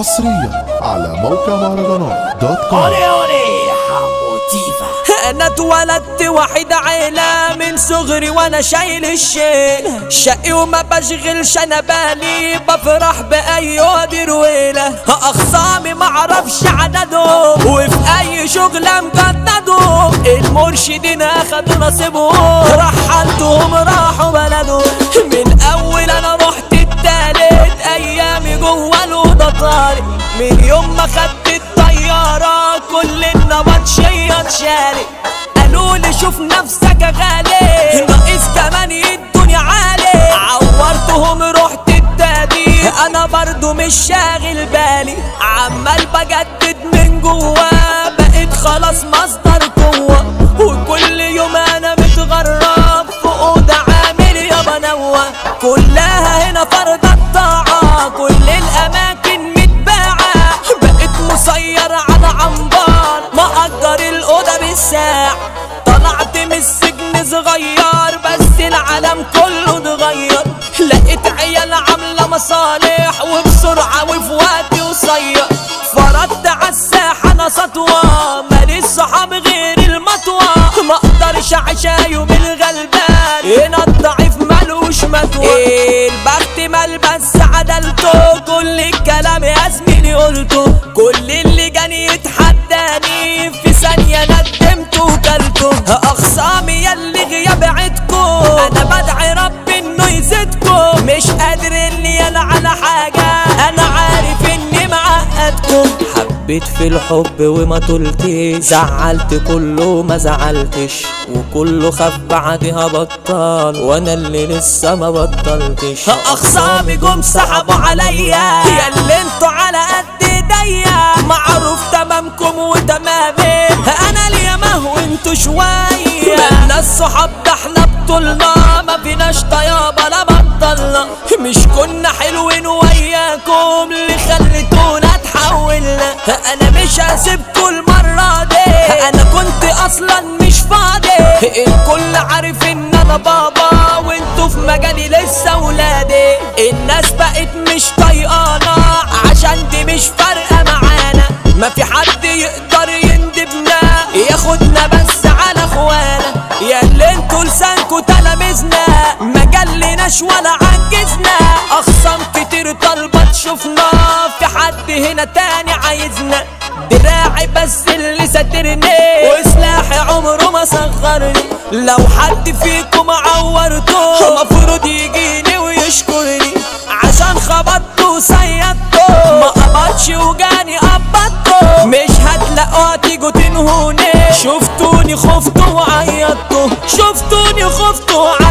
حصريا على موقع مهرجانات دوت كوم اولي اولي حمو تيفا انا اتولدت وحيد عيلة من صغري وانا شايل الشيل شقي وما بشغلش انا بالي بفرح باي وادي رويلة اخصامي معرفش عددهم وفي اي شغلة مجددهم المرشدين اخدوا نصيبهم رحلتهم راحوا بلدهم من اول انا رحت التالت ايامي جوه الاوضه طارق من يوم ما خدت الطياره كل النبط شيط شارق قالوا لي شوف نفسك يا غالي ناقص كمان الدنيا عالي عورتهم رحت التادي انا برضو مش شاغل بالي عمال بجدد من جوا بقيت خلاص مصدر قوه وكل يوم انا متغرب في اوضه عامل يابا نوه كلها هنا فرض الطاعه كل الاماكن متباعه بقيت مسير على عنبر مأجر الأوضة بالساعة طلعت من السجن صغير بس العالم كله اتغير لقيت عيال عاملة مصالح وبسرعة وفي وقت قصير فرضت عالساحة أنا سطوة ماليش صحاب غير المطوة ما اقدرش عشا يوم الغلبان هنا الضعيف ملوش متوى البخت ملبس عدلته كل الكلام يا زميلي قلته كل اللي جاني يتحداني في ثانية ندمته وكلته أخصامي يلي غياب عدكم أنا بدعي ربي إنه يزيدكم مش قادر إني أنا على حاجة أنا عارف إني معقدكم حبيت في الحب وما طلتش زعلت كله ما زعلتش وكله خاف بعدها بطل وانا اللي لسه ما بطلتش اخصامي جم سحبوا عليا يا اللي انتوا على قد ايديا معروف تمامكم وتمامي انا الياما وانتوا شويه مالنا الصحاب ده احنا بطولنا ما فيناش طيابه لا بطلنا مش كنا حلوين وياكم اللي خليتونا تحولنا انا مش هسيبكوا المره دي انا كنت اصلا مش فاضي الكل عارف ان انا بابا وانتوا في مجالي لسه ولادي الناس بقت مش طايقانا عشان دي مش فارقه معانا ما في حد يقدر يندبنا ياخدنا بس على اخوانا يا اللي انتوا لسانكوا تلامذنا ما جلناش ولا عجزنا اخصام كتير طالبه تشوفنا في حد هنا تاني عايزنا دراعي بس اللي ساترني وسلاحي عمره ما صغرني لو حد فيكم عورته مفروض يجيني ويشكرني عشان خبطته وسيطته ما قبضش وجاني قبضته مش هتلاقوا تيجوا تنهوني شفتوني خفتوا وعيطتوا شفتوني خفتوا